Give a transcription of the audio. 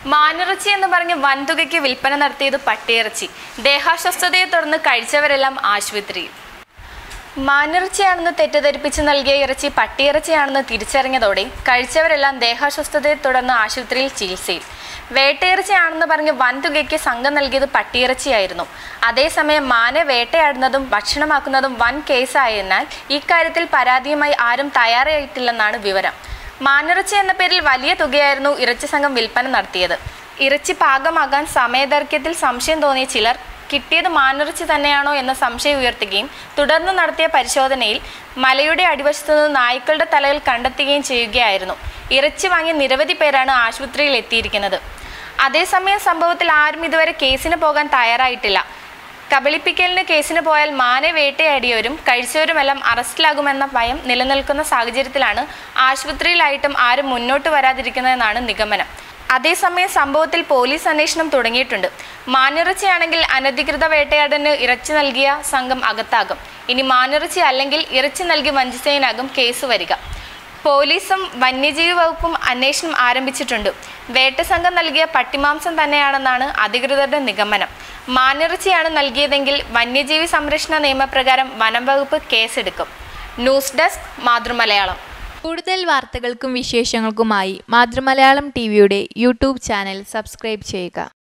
മാനിറച്ചി എന്ന് പറഞ്ഞ് വൻതുകയ്ക്ക് വിൽപ്പന നടത്തിയത് പട്ടിയിറച്ചി ദേഹാസ്വസ്ഥതയെ തുടർന്ന് കഴിച്ചവരെല്ലാം ആശുപത്രിയിൽ മാനിറച്ചിയാണെന്ന് തെറ്റിദ്ധരിപ്പിച്ച് നൽകിയ ഇറച്ചി പട്ടിയിറച്ചിയാണെന്ന് തിരിച്ചറിഞ്ഞതോടെ കഴിച്ചവരെല്ലാം ദേഹാസ്വസ്ഥതയെ തുടർന്ന് ആശുപത്രിയിൽ ചികിത്സയിൽ വേട്ടയിറച്ചിയാണെന്ന് പറഞ്ഞ് വൻതുകയ്ക്ക് സംഘം നൽകിയത് പട്ടിയിറച്ചിയായിരുന്നു അതേസമയം മാനെ വേട്ടയാടുന്നതും ഭക്ഷണമാക്കുന്നതും വൻ കേസായതിനാൽ ഇക്കാര്യത്തിൽ പരാതിയുമായി ആരും തയ്യാറായിട്ടില്ലെന്നാണ് വിവരം മാനിറച്ചി എന്ന പേരിൽ വലിയ തുകയായിരുന്നു ഇറച്ചി സംഘം വിൽപ്പന നടത്തിയത് ഇറച്ചി പാകമാകാൻ സമയദൈർഘ്യത്തിൽ സംശയം തോന്നിയ ചിലർ കിട്ടിയത് മാനിറച്ചി തന്നെയാണോ എന്ന സംശയം ഉയർത്തുകയും തുടർന്ന് നടത്തിയ പരിശോധനയിൽ മലയുടെ അടിവശത്തു നിന്ന് നായ്ക്കളുടെ തലകൾ കണ്ടെത്തുകയും ചെയ്യുകയായിരുന്നു ഇറച്ചി വാങ്ങിയ നിരവധി പേരാണ് ആശുപത്രിയിൽ എത്തിയിരിക്കുന്നത് അതേസമയം സംഭവത്തിൽ ആരും ഇതുവരെ കേസിന് പോകാൻ തയ്യാറായിട്ടില്ല കബളിപ്പിക്കലിന് കേസിന് പോയാൽ മാനെ വേട്ടയാടിയവരും കഴിച്ചവരുമെല്ലാം അറസ്റ്റിലാകുമെന്ന ഭയം നിലനിൽക്കുന്ന സാഹചര്യത്തിലാണ് ആശുപത്രിയിലായിട്ടും ആരും മുന്നോട്ട് വരാതിരിക്കുന്നതെന്നാണ് നിഗമനം അതേസമയം സംഭവത്തിൽ പോലീസ് അന്വേഷണം തുടങ്ങിയിട്ടുണ്ട് മാനിറച്ചിയാണെങ്കിൽ അനധികൃത വേട്ടയാടന് ഇറച്ചി നൽകിയ സംഘം അകത്താകും ഇനി മാനിറച്ചി അല്ലെങ്കിൽ ഇറച്ചി നൽകി വഞ്ചിച്ചതിനാകും കേസ് വരിക പോലീസും വന്യജീവി വകുപ്പും അന്വേഷണം ആരംഭിച്ചിട്ടുണ്ട് വേട്ട സംഘം നൽകിയ പട്ടിമാംസം തന്നെയാണെന്നാണ് അധികൃതരുടെ നിഗമനം മാനിറച്ചിയാണ് നൽകിയതെങ്കിൽ വന്യജീവി സംരക്ഷണ നിയമപ്രകാരം വനം വകുപ്പ് കേസെടുക്കും ന്യൂസ് ഡെസ്ക് മാതൃമലയാളം കൂടുതൽ വാർത്തകൾക്കും വിശേഷങ്ങൾക്കുമായി മാതൃമലയാളം ടി വിയുടെ യൂട്യൂബ് ചാനൽ സബ്സ്ക്രൈബ് ചെയ്യുക